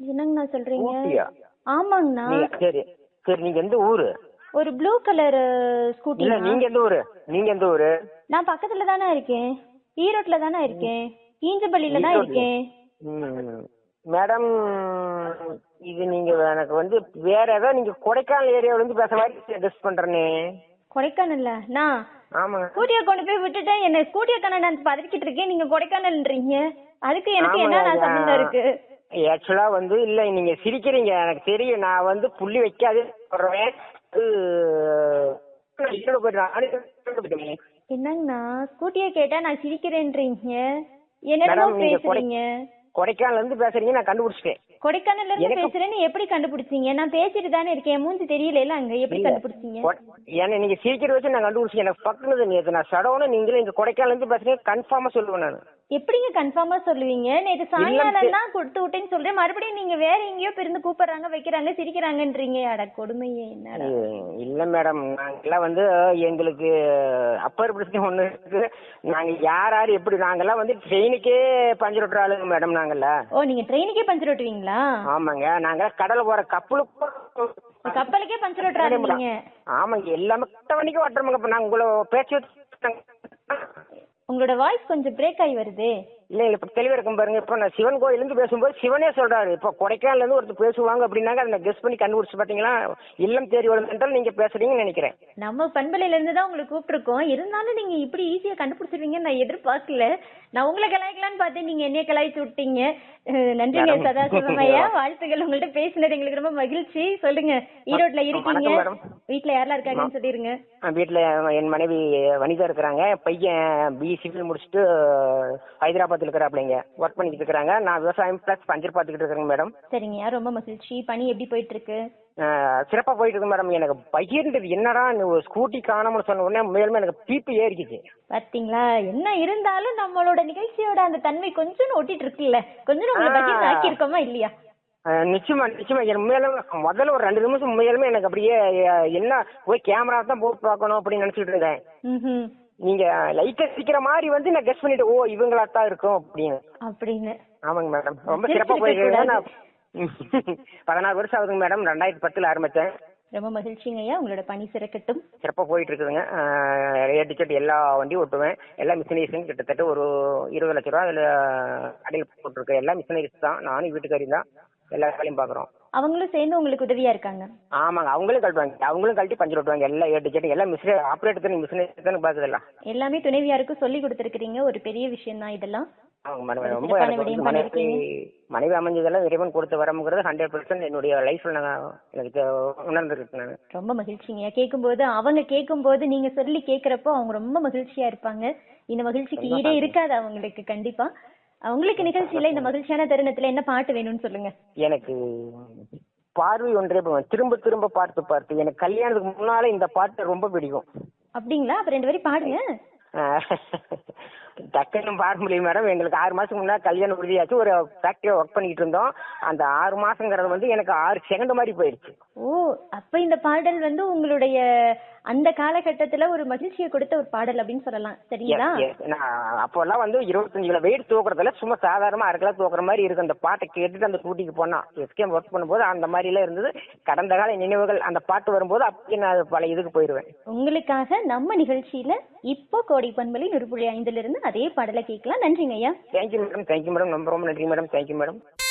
என்னங்கண்ணா சொல்றீங்க ஊட்டியா ஆமாங்கண்ணா நீங்க சரி சரி நீங்க எந்த ஊரு ஒரு ப்ளூ கலர் இல்ல ஸ்கூட்டி நீங்க எந்த ஊரு நீங்க எந்த ஊரு நான் பக்கத்துல தானே இருக்கேன் ஈரோட்ல தானே இருக்கேன் ஈஞ்சப்பள்ளியில தான் ஈரோட்ல? இருக்கேன் ம். மேடம் இது நீங்க எனக்கு வந்து வேற ஏதோ நீங்க கொடைக்கானல் ஏரியாவுல இருந்து பேசுற மாதிரி கெஸ்ட் பண்றேனே கொடைக்கானல்ல நான் ஆமாங்க ஸ்கூட்டியை கொண்டு போய் விட்டுட்டு என்ன ஸ்கூட்டியை கண்ண நான் பதறிக்கிட்டு இருக்கேன் நீங்க கொடைக்கானல்ன்றீங்க அதுக்கு எனக்கு ஆமாங்க, என்ன ஐயா. சம்பந்தம் இருக்கு ஆக்சுவலா வந்து இல்ல நீங்க சிரிக்கிறீங்க எனக்கு தெரியும் நான் வந்து புள்ளி வைக்காதே சொல்றேன் அது ஈரோடு போயிட்டு நானே ஈரோடு போயிட்டேன். என்னங்கண்ணா ஸ்கூட்டியை கேட்டா நான் சிரிக்கிறேன்றீங்க என்னென்னமோ மேடம், நீங்க கொடை- பேசுறீங்க கொடைக்கானல்ல இருந்து பேசுறீங்க நான் கண்டுபிடிச்சிட்டேன் கொடைக்கானல்ல இருந்து எனக்கு- பேசுறேன்னு எப்படி கண்டுபிடிச்சீங்க நான் பேசிட்டு தானே இருக்கேன் மூஞ்சி தெரியல அங்க எப்படி இல்ல. கண்டுபிடிச்சீங்க கொ- ஏன்னா நீங்க சிரிக்கிற வச்சு நான் கண்டுபிடிச்சேன் எனக்கு பக்குனது நேற்று நான் சடவுன்னு நீங்களும் இங்க கொடைக்கானல்ல இருந்து பேசுறீங்க கன்ஃபார்மா சொல்லுவேன் நான் எப்படிங்க கன்ஃபார்மா சொல்லுவீங்க நேத்து சாயங்காலம் தான் கொடுத்து விட்டேன்னு சொல்றேன் மறுபடியும் நீங்க வேற எங்கேயோ பிறந்து கூப்பிடுறாங்க வைக்கிறாங்க சிரிக்கிறாங்கன்றீங்க அட கொடுமையே என்னடா இல்ல மேடம் நாங்கெல்லாம் வந்து எங்களுக்கு அப்பர் பிரச்சனை ஒண்ணு இருக்கு நாங்க யார் யார் எப்படி நாங்கெல்லாம் வந்து ட்ரெயினுக்கே பஞ்சர் விட்டுற ஆளுங்க மேடம் நாங்கல்ல ஓ நீங்க ட்ரெயினுக்கே பஞ்சர் ஓட்டுவீங்களா ஆமாங்க நாங்க கடல போற கப்பலுக்கு கப்பலுக்கே பஞ்சர் ஓட்டுறாரு நீங்க ஆமாங்க எல்லாமே கட்ட வண்டிக்கு ஓட்டுறோமுங்க இப்ப நாங்க உங்களை பேச்சு வச்சு- உங்களோட வாய்ஸ் கொஞ்சம் பிரேக் ஆகி வருதே இல்ல இல்ல இப்ப தெளிவா இருக்கும் பாருங்க இப்ப நான் சிவன் கோயில இருந்து பேசும்போது சிவனே சொல்றாரு இப்ப கொடைக்கானல்ல இருந்து ஒருத்தர் பேசுவாங்க அப்படின்னாங்க அதை கெஸ்ட் பண்ணி கண்டுபிடிச்சு பாத்தீங்களா இல்லம் தேடி வரும் என்றால் நீங்க பேசுறீங்கன்னு நினைக்கிறேன் நம்ம பண்பலையில இருந்து தான் உங்களுக்கு கூப்பிட்டுருக்கோம் இருந்தாலும் நீங்க இப்படி ஈஸியா கண்டுபிடிச்சிருவீங்கன்னு நான் எதிர்பார்க்கல நான் உங்களை கலாய்க்கலாம்னு பார்த்தேன் நீங்க என்னைய கலாய்ச்சி விட்டீங்க அஹ் நன்றிங்க மேடம். சதாசிவம் ஐயா வாழ்த்துக்கள் உங்கள்ட்ட பேசினது எங்களுக்கு ரொம்ப மகிழ்ச்சி சொல்லுங்க ஈரோட்ல இருக்கீங்க வணக்கம் மேடம். வீட்ல யாரெல்லாம் இருக்காங்கன்னு சொல்லிருங்க அஹ் வீட்டுல என் மனைவி வனிதா இருக்கிறாங்க பையன் பி சிவில் முடிச்சுட்டு ஹைதராபாத்ல இருக்கிறாப்லைங்க ஒர்க் பண்ணிட்டு இருக்கிறாங்க நான் விவசாயம் பிளஸ் பஞ்சர் பார்த்துக்கிட்டு இருக்கிறேங்க மேடம் சரிங்கய்யா ரொம்ப மகிழ்ச்சி பணி எப்படி போயிட்டு இருக்கு அஹ் சிறப்பா போயிட்டு இருக்கு மேடம் எனக்கு பையன்றது என்னடா நீ ஒரு ஸ்கூட்டி காணாமனு சொன்ன உடனே மேலுமே எனக்கு பிபி ஏறிக்குது பாத்தீங்களா என்ன இருந்தாலும் நம்மளோட நிகழ்ச்சியோட அந்த தன்மை கொஞ்சம் ஒட்டிட்டு இருக்குல்ல கொஞ்சம் உங்களை ஆ. பகிர்ந்து ஆக்கி இருக்கோமா இல்லையா அஹ் நிச்சயமா நிச்சயமா என் உண்மையாலுமே முதல்ல ஒரு ரெண்டு நிமிஷம் உண்மையாலுமே எனக்கு அப்படியே அஹ், என்ன போய் கேமரா தான் போட்டு பார்க்கணும் அப்படின்னு நினைச்சிட்டு இருந்தேன் ம்ஹும். நீங்க லைட்டா சிக்கிற மாதிரி வந்து நான் கெஸ் பண்ணிட்டு ஓ இவங்களா தான் இருக்கும் அப்படின்னு அப்படின்னு ஆமாங்க மேடம் ரொம்ப சிரிச்சிருக்க சிறப்பா போயிட்டு கூடாது. நான் பதினாறு வருஷம் ஆகுதுங்க மேடம் ரெண்டாயிரத்தி பத்துல ஆரம்பிச்சேன் ரொம்ப மகிழ்ச்சிங்க ஐயா உங்களோட பணி சிறக்கட்டும் சிறப்பா போயிட்டு இருக்குதுங்க ஏ டிக்கெட் எல்லா வண்டியும் ஓட்டுவேன் எல்லா மிஷினரிஸும் கிட்டத்தட்ட ஒரு இருபது லட்ச ரூபா அதுல கடையில் போட்டிருக்கேன் எல்லா மிஷினரிஸ் தான் நானும் வீட்டுக்காரி தான் எல்லா வேலையும் பாக்குறோம் அவங்களும் சேர்ந்து உங்களுக்கு உதவியா இருக்காங்க ஆமாங்க அவங்களும் கழட்டுவாங்க அவங்களும் கழட்டி பஞ்சர் ஓட்டுவாங்க எல்லா ஏ டிக்கெட் எல்லா மிஷினரி ஆப்ரேட்டர் தானே மிஷினரி தானே பாக்குதெல்லாம் எல்லாமே துணைவியாருக்கும் சொல்லி கொடுத்துருக்கீங்க ஒரு பெரிய விஷயம் தான் இதெல்லாம் ஆமாங்க மேடம் ஒரு ரொம்ப சிறப்பான எனக்கு விடயம் வந்து மனைவி பண்ணிருக்கீங்க. மனைவி அமைஞ்சதெல்லாம் இறைவன் கொடுத்த வரமுங்கிறது ஹண்ட்ரட் பர்சன்ட் என்னுடைய லைஃப்ல நான் எனக்கு தெ- உணர்ந்திருக்கேன் நான் ரொம்ப மகிழ்ச்சிங்க கேட்கும்போது அவங்க கேட்கும்போது நீங்க சொல்லி கேக்குறப்போ அவங்க ரொம்ப மகிழ்ச்சியா இருப்பாங்க இந்த மகிழ்ச்சிக்கு ஈடே இருக்காது அவங்களுக்கு கண்டிப்பா அவங்களுக்கு நிகழ்ச்சியில இந்த மகிழ்ச்சியான தருணத்துல என்ன பாட்டு வேணும்னு சொல்லுங்க எனக்கு பார்வை ஒன்றே போதும். திரும்ப திரும்ப பார்த்து பார்த்து எனக்கு கல்யாணத்துக்கு முன்னால இந்த பாட்டு ரொம்ப பிடிக்கும் அப்படிங்களா அப்ப ரெண்டு வரி பாடுங்க ஆஹ் டக்குன்னு பார்க்க முடியும் மேடம் எங்களுக்கு ஆறு மாசத்துக்கு முன்னாடி கல்யாணம் உறுதியாச்சு ஒரு ஃபேக்டரியா ஒர்க் பண்ணிட்டு இருந்தோம் அந்த ஆறு மாசங்கிறது வந்து எனக்கு ஆறு செகண்ட் மாதிரி போயிடுச்சு ஓ அப்ப இந்த பாடல் வந்து உங்களுடைய அந்த காலகட்டத்துல ஒரு மகிழ்ச்சியை கொடுத்த ஒரு பாடல் அப்படின்னு சொல்லலாம் சரிங்களா Yes, yes. நான் அப்போல்லாம் வந்து இருபத்தஞ்சு கிலோ வெயிட் தூக்குறதுல சும்மா சாதாரணமா அரை கிலோ தூக்குற மாதிரி இருக்கு அந்த பாட்டை கேட்டுட்டு அந்த ஸ்கூட்டிக்கு போனா எஸ்கேம் ஒர்க் பண்ணும்போது அந்த மாதிரி எல்லாம் இருந்தது கடந்த கால நினைவுகள் அந்த பாட்டு வரும்போது அப்படியே நான் பல இதுக்கு போயிடுவேன் உங்களுக்காக நம்ம நிகழ்ச்சியில இப்போ கோடை பண்பலி நுறுப்புள்ளி ஐந்துல இருந்து அதே பாடலை கேட்கலாம் நன்றிங்க ஐயா தேங்க்யூ மேடம் தேங்க்யூ மேடம் ரொம்ப ரொம்ப நன்றி மேடம் தேங்க்யூ மேடம்